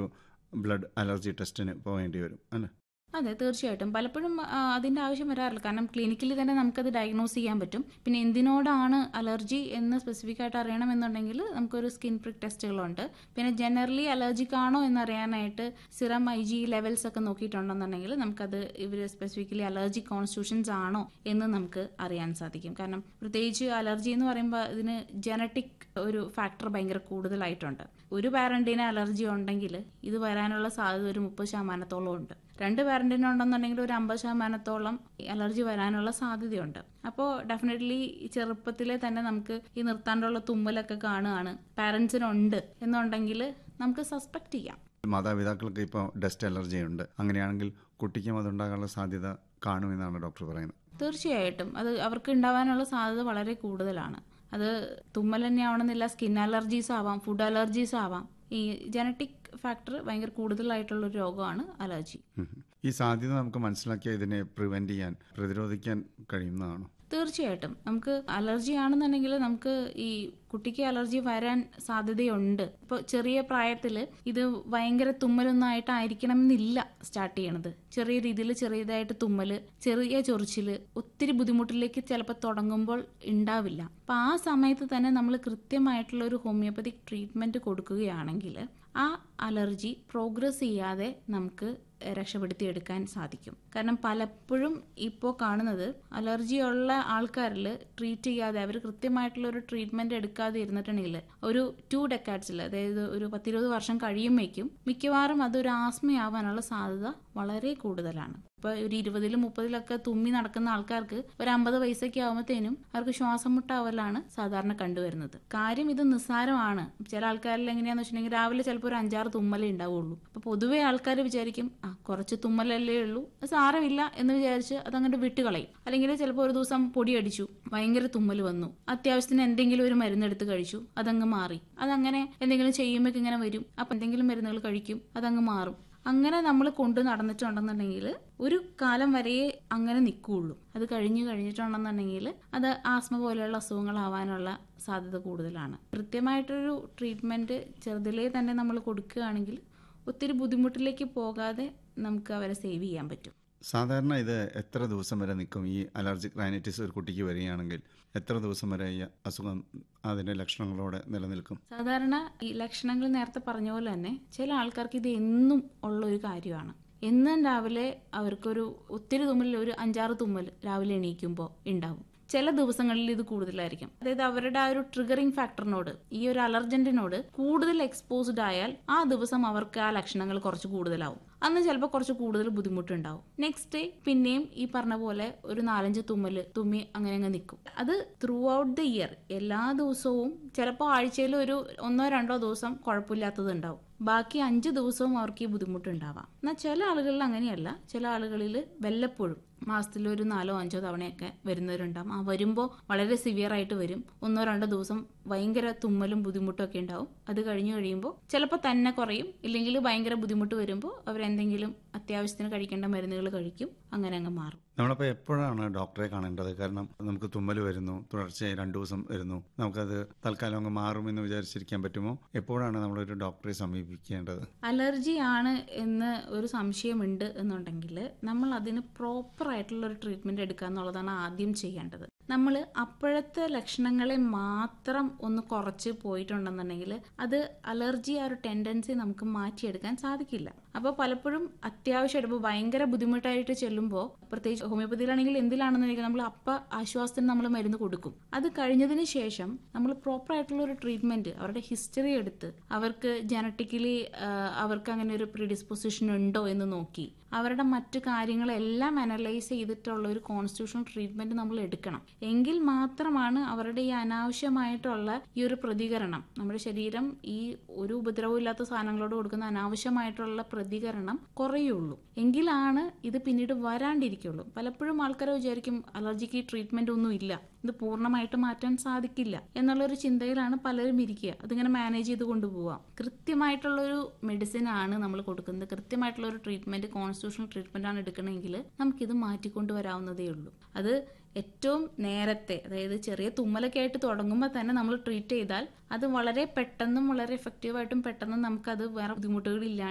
ഒരു blood allergy ടെസ്റ്റിന് പോകേണ്ടി വരും അല്ലേ അതെ തീർച്ചയായിട്ടും പലപ്പോഴും ആ, അതിന്റെ ആവശ്യം വരാറില്ല കാരണം ക്ലിനിക്കലി തന്നെ നമുക്കത് ഡയഗ്നോസ് ചെയ്യാൻ പറ്റും പിന്നെ എന്തിനോടാണ് അലർജി എന്ന് സ്പെസിഫിക് ആയിട്ട് അറിയണമെന്നുണ്ടെങ്കിൽ നമുക്കൊരു സ്കിൻ പ്രിക് ടെസ്റ്റുകളുണ്ട് പിന്നെ ജനറലി അലർജിക് ആണോ എന്നറിയാനായിട്ട് സിറം ഐ ജി ലെവൽസ് ഒക്കെ നോക്കിയിട്ടുണ്ടെന്നുണ്ടെങ്കിൽ നമുക്കത് ഇവർ സ്പെസിഫിക്കലി അലർജി കോൺസ്റ്റിറ്റ്യൂഷൻസ് ആണോ എന്ന് നമുക്ക് അറിയാൻ സാധിക്കും കാരണം പ്രത്യേകിച്ച് അലർജി എന്ന് പറയുമ്പോൾ ഇതിന് ജനറ്റിക് ഒരു ഫാക്ടർ ഭയങ്കര കൂടുതലായിട്ടുണ്ട് ഒരു പാരന്റിന് അലർജി ഉണ്ടെങ്കിൽ ഇത് വരാനുള്ള സാധ്യത ഒരു മുപ്പത് ശതമാനത്തോളം ഉണ്ട് രണ്ട് പാരന്റിന് ഉണ്ടെന്നുണ്ടെങ്കിൽ ഒരു അമ്പത് ശതമാനത്തോളം അലർജി വരാനുള്ള സാധ്യതയുണ്ട് അപ്പോൾ ഡെഫിനറ്റ്ലി ചെറുപ്പത്തിലെ തന്നെ നമുക്ക് ഈ നിർത്താണ്ടുള്ള തുമ്മലൊക്കെ കാണുകയാണ് പാരന്റ്സിനുണ്ട് എന്നുണ്ടെങ്കിൽ നമുക്ക് സസ്പെക്ട് ചെയ്യാം മാതാപിതാക്കൾക്ക് ഇപ്പോൾ ഡസ്റ്റ് അലർജി ഉണ്ട് അങ്ങനെയാണെങ്കിൽ കുട്ടിക്കും അതുണ്ടാകാനുള്ള സാധ്യത കാണുമെന്നാണ് ഡോക്ടർ പറയുന്നത് തീർച്ചയായിട്ടും അത് അവർക്ക് ഉണ്ടാവാനുള്ള സാധ്യത വളരെ കൂടുതലാണ് അത് തുമ്മൽ തന്നെ ആവണമെന്നില്ല സ്കിൻ അലർജീസ് ആവാം ഫുഡ് അലർജീസ് ആവാം ഈ ജനറ്റിക് ഫാക്ടർ ഭയങ്കര കൂടുതലായിട്ടുള്ള ഒരു രോഗമാണ് അലർജി ഉം. ഈ സാധ്യത നമുക്ക് മനസ്സിലാക്കിയാൽ ഇതിനെ പ്രിവെന്റ് ചെയ്യാൻ പ്രതിരോധിക്കാൻ കഴിയുന്നതാണോ തീർച്ചയായിട്ടും നമുക്ക് അലർജി ആണെന്നുണ്ടെങ്കിൽ നമുക്ക് ഈ കുട്ടിക്ക് അലർജി വരാൻ സാധ്യതയുണ്ട് ഇപ്പോൾ ചെറിയ പ്രായത്തിൽ ഇത് ഭയങ്കര തുമ്മലൊന്നും ആയിട്ടായിരിക്കണം എന്നില്ല സ്റ്റാർട്ട് ചെയ്യണത് ചെറിയ രീതിയിൽ ചെറിയതായിട്ട് തുമ്മല് ചെറിയ ചൊറിച്ചില് ഒത്തിരി ബുദ്ധിമുട്ടിലേക്ക് ചിലപ്പോൾ തുടങ്ങുമ്പോൾ ഉണ്ടാവില്ല അപ്പം ആ സമയത്ത് തന്നെ നമ്മൾ കൃത്യമായിട്ടുള്ള ഒരു ഹോമിയോപ്പതിക് ട്രീറ്റ്മെന്റ് കൊടുക്കുകയാണെങ്കിൽ ആ അലർജി പ്രോഗ്രസ് ചെയ്യാതെ നമുക്ക് രക്ഷപ്പെടുത്തിയെടുക്കാൻ സാധിക്കും കാരണം പലപ്പോഴും ഇപ്പോൾ കാണുന്നത് അലർജി ഉള്ള ആൾക്കാരിൽ ട്രീറ്റ് ചെയ്യാതെ അവർ കൃത്യമായിട്ടുള്ള ഒരു ട്രീറ്റ്മെന്റ് എടുക്കാതെ ഇരുന്നിട്ടുണ്ടെങ്കിൽ ഒരു ടു ഡെക്കാഡ്സിൽ അതായത് ഒരു പത്തിരുപത് വർഷം കഴിയുമ്പോഴേക്കും മിക്കവാറും അതൊരു ആസ്മയാവാനുള്ള സാധ്യത വളരെ കൂടുതലാണ് ഇപ്പൊ ഒരു ഇരുപതിലും മുപ്പതിലൊക്കെ തുമ്മി നടക്കുന്ന ആൾക്കാർക്ക് ഒരു അമ്പത് വയസ്സൊക്കെ ആകുമ്പോഴത്തേനും അവർക്ക് ശ്വാസം മുട്ടാവലാണ് സാധാരണ കണ്ടുവരുന്നത് കാര്യം ഇത് നിസ്സാരമാണ് ചില ആൾക്കാരിൽ എങ്ങനെയാന്ന് വെച്ചിട്ടുണ്ടെങ്കിൽ രാവിലെ ചിലപ്പോൾ ഒരു അഞ്ചാറ് തുമ്മലേ ഉണ്ടാവുള്ളൂ അപ്പൊ പൊതുവെ ആൾക്കാർ വിചാരിക്കും ആ കുറച്ച് തുമ്മലല്ലേ ഉള്ളൂ അത് സാരമില്ല എന്ന് വിചാരിച്ച് അതങ്ങോട്ട് വിട്ടുകളയും അല്ലെങ്കിൽ ചിലപ്പോൾ ഒരു ദിവസം പൊടി അടിച്ചു ഭയങ്കര തുമ്മൽ വന്നു അത്യാവശ്യത്തിന് എന്തെങ്കിലും ഒരു മരുന്നെടുത്ത് കഴിച്ചു അതങ്ങ് മാറി അതങ്ങനെ എന്തെങ്കിലും ചെയ്യുമ്പോൾ ഇങ്ങനെ വരും അപ്പൊ എന്തെങ്കിലും മരുന്നുകൾ കഴിക്കും അതങ്ങ് മാറും അങ്ങനെ നമ്മൾ കൊണ്ടു നടന്നിട്ടുണ്ടെന്നുണ്ടെങ്കിൽ ഒരു കാലം വരെയേ അങ്ങനെ നിൽക്കുകയുള്ളൂ അത് കഴിഞ്ഞു കഴിഞ്ഞിട്ടുണ്ടെന്നുണ്ടെങ്കിൽ അത് ആസ്മ പോലെയുള്ള അസുഖങ്ങളാവാനുള്ള സാധ്യത കൂടുതലാണ് കൃത്യമായിട്ടൊരു ട്രീറ്റ്മെന്റ് ചെറുതിലേ തന്നെ നമ്മൾ കൊടുക്കുകയാണെങ്കിൽ ഒത്തിരി ബുദ്ധിമുട്ടിലേക്ക് പോകാതെ നമുക്ക് അവരെ സേവ് ചെയ്യാൻ പറ്റും സാധാരണ ഇത് എത്ര ദിവസം വരെ നിൽക്കും ഈ അലർജിക് റൈനൈറ്റിസ് ഒരു കുട്ടിക്ക് വരികയാണെങ്കിൽ എത്ര ദിവസം വരെ ഈ അസുഖം അതിന്റെ ലക്ഷണങ്ങളോടെ നിലനിൽക്കും സാധാരണ ഈ ലക്ഷണങ്ങൾ നേരത്തെ പറഞ്ഞ പോലെ തന്നെ ചില ആൾക്കാർക്ക് ഇത് എന്നും ഉള്ള ഒരു കാര്യമാണ് എന്നും രാവിലെ അവർക്കൊരു ഒത്തിരി തുമ്മൽ ഒരു അഞ്ചാറ് തുമ്മൽ രാവിലെ എണീക്കുമ്പോൾ ഉണ്ടാവും ചില ദിവസങ്ങളിൽ ഇത് കൂടുതലായിരിക്കും അതായത് അവരുടെ ആ ഒരു ട്രിഗറിംഗ് ഫാക്ടറിനോട് ഈ ഒരു അലർജന്റിനോട് കൂടുതൽ എക്സ്പോസ്ഡ് ആയാൽ ആ ദിവസം അവർക്ക് ആ ലക്ഷണങ്ങൾ കുറച്ച് കൂടുതലാവും അന്ന് ചിലപ്പോൾ കുറച്ച് കൂടുതൽ ബുദ്ധിമുട്ടുണ്ടാവും നെക്സ്റ്റ് ഡേ പിന്നെയും ഈ പറഞ്ഞ പോലെ ഒരു നാലഞ്ച് തുമ്മല് തുമ്മി അങ്ങനെ അങ്ങ് നിൽക്കും അത് ത്രൂ ഔട്ട് ദ ഇയർ എല്ലാ ദിവസവും ചിലപ്പോൾ ആഴ്ചയിൽ ഒരു ഒന്നോ രണ്ടോ ദിവസം കുഴപ്പമില്ലാത്തത് ഉണ്ടാവും ബാക്കി അഞ്ച് ദിവസവും അവർക്ക് ഈ ബുദ്ധിമുട്ടുണ്ടാവാം എന്നാൽ ചില ആളുകളിൽ അങ്ങനെയല്ല ചില ആളുകളിൽ വല്ലപ്പോഴും മാസത്തിൽ ഒരു നാലോ അഞ്ചോ തവണയൊക്കെ വരുന്നവരുണ്ടാവും ആ വരുമ്പോൾ വളരെ സിവിയർ ആയിട്ട് വരും ഒന്നോ രണ്ടോ ദിവസം ഭയങ്കര തുമ്മലും ബുദ്ധിമുട്ടും ഒക്കെ ഉണ്ടാവും അത് കഴിഞ്ഞു കഴിയുമ്പോൾ ചിലപ്പോൾ തന്നെ കുറയും ഇല്ലെങ്കിൽ ഭയങ്കര ബുദ്ധിമുട്ട് വരുമ്പോൾ അവരെന്തെങ്കിലും അത്യാവശ്യത്തിന് കഴിക്കേണ്ട മരുന്നുകൾ കഴിക്കും അങ്ങനെ അങ്ങ് മാറും നമ്മളപ്പോൾ എപ്പോഴാണ് ഡോക്ടറെ കാണേണ്ടത് കാരണം നമുക്ക് തുമ്മൽ വരുന്നു തുടർച്ചയായി രണ്ടു ദിവസം വരുന്നു നമുക്കത് തൽക്കാലം അങ്ങ് മാറുമെന്ന് വിചാരിച്ചിരിക്കാൻ പറ്റുമോ എപ്പോഴാണ് നമ്മളൊരു ഡോക്ടറെ സമീപിക്കേണ്ടത് അലർജി ആണ് എന്ന് ഒരു സംശയമുണ്ട് എന്നുണ്ടെങ്കിൽ നമ്മൾ അതിന് പ്രോപ്പർ ആയിട്ടുള്ള ഒരു ട്രീറ്റ്മെന്റ് എടുക്കുക എന്നുള്ളതാണ് ആദ്യം ചെയ്യേണ്ടത് നമ്മൾ അപ്പോഴത്തെ ലക്ഷണങ്ങളെ മാത്രം ഒന്ന് കുറച്ച് പോയിട്ടുണ്ടെന്നുണ്ടെങ്കിൽ അത് അലർജി ആ ഒരു ടെൻഡൻസി നമുക്ക് മാറ്റിയെടുക്കാൻ സാധിക്കില്ല അപ്പോൾ പലപ്പോഴും അത്യാവശ്യമായിട്ട് ഇപ്പോൾ ഭയങ്കര ബുദ്ധിമുട്ടായിട്ട് ചെല്ലുമ്പോൾ പ്രത്യേകിച്ച് ഹോമിയോപ്പതിയിലാണെങ്കിൽ എന്തിലാണെന്നുണ്ടെങ്കിൽ നമ്മൾ അപ്പ ആശ്വാസത്തിന് നമ്മൾ മരുന്ന് കൊടുക്കും അത് കഴിഞ്ഞതിന് ശേഷം നമ്മൾ പ്രോപ്പർ ആയിട്ടുള്ള ഒരു ട്രീറ്റ്മെന്റ് അവരുടെ ഹിസ്റ്ററി എടുത്ത് അവർക്ക് ജനറ്റിക്കലി അവർക്ക് അങ്ങനെ ഒരു പ്രിഡിസ്പൊസിഷൻ ഉണ്ടോ എന്ന് നോക്കി അവരുടെ മറ്റു കാര്യങ്ങളെല്ലാം അനലൈസ് ചെയ്തിട്ടുള്ള ഒരു കോൺസ്റ്റിറ്റ്യൂഷണൽ ട്രീറ്റ്മെന്റ് നമ്മൾ എടുക്കണം എങ്കിൽ മാത്രമാണ് അവരുടെ ഈ അനാവശ്യമായിട്ടുള്ള ഈ ഒരു പ്രതികരണം നമ്മുടെ ശരീരം ഈ ഒരു ഉപദ്രവവും ഇല്ലാത്ത സാധനങ്ങളോട് കൊടുക്കുന്ന അനാവശ്യമായിട്ടുള്ള പ്രതികരണം കുറയുള്ളൂ എങ്കിലാണ് ഇത് പിന്നീട് വരാണ്ടിരിക്കുള്ളൂ പലപ്പോഴും ആൾക്കാർ വിചാരിക്കും അലർജിക്ക് ട്രീറ്റ്മെന്റ് ഒന്നും ഇല്ല ഇത് പൂർണ്ണമായിട്ട് മാറ്റാൻ സാധിക്കില്ല എന്നുള്ളൊരു ചിന്തയിലാണ് പലരും ഇരിക്കുക അതിങ്ങനെ മാനേജ് ചെയ്ത് കൊണ്ടുപോവാം കൃത്യമായിട്ടുള്ള ഒരു മെഡിസിൻ ആണ് നമ്മൾ കൊടുക്കുന്നത് കൃത്യമായിട്ടുള്ള ഒരു ട്രീറ്റ്മെന്റ് കോൺസ്റ്റിറ്റ്യൂഷണൽ ട്രീറ്റ്മെന്റ് ആണ് എടുക്കണമെങ്കിൽ നമുക്കിത് മാറ്റിക്കൊണ്ടുവരാവുന്നതേ ഉള്ളൂ അത് ഏറ്റവും നേരത്തെ അതായത് ചെറിയ തുമ്മലൊക്കെ ആയിട്ട് തുടങ്ങുമ്പോൾ തന്നെ നമ്മൾ ട്രീറ്റ് ചെയ്താൽ അത് വളരെ പെട്ടെന്നും വളരെ എഫക്റ്റീവായിട്ടും പെട്ടെന്നും നമുക്കത് വേറെ ബുദ്ധിമുട്ടുകളില്ലാണ്ട്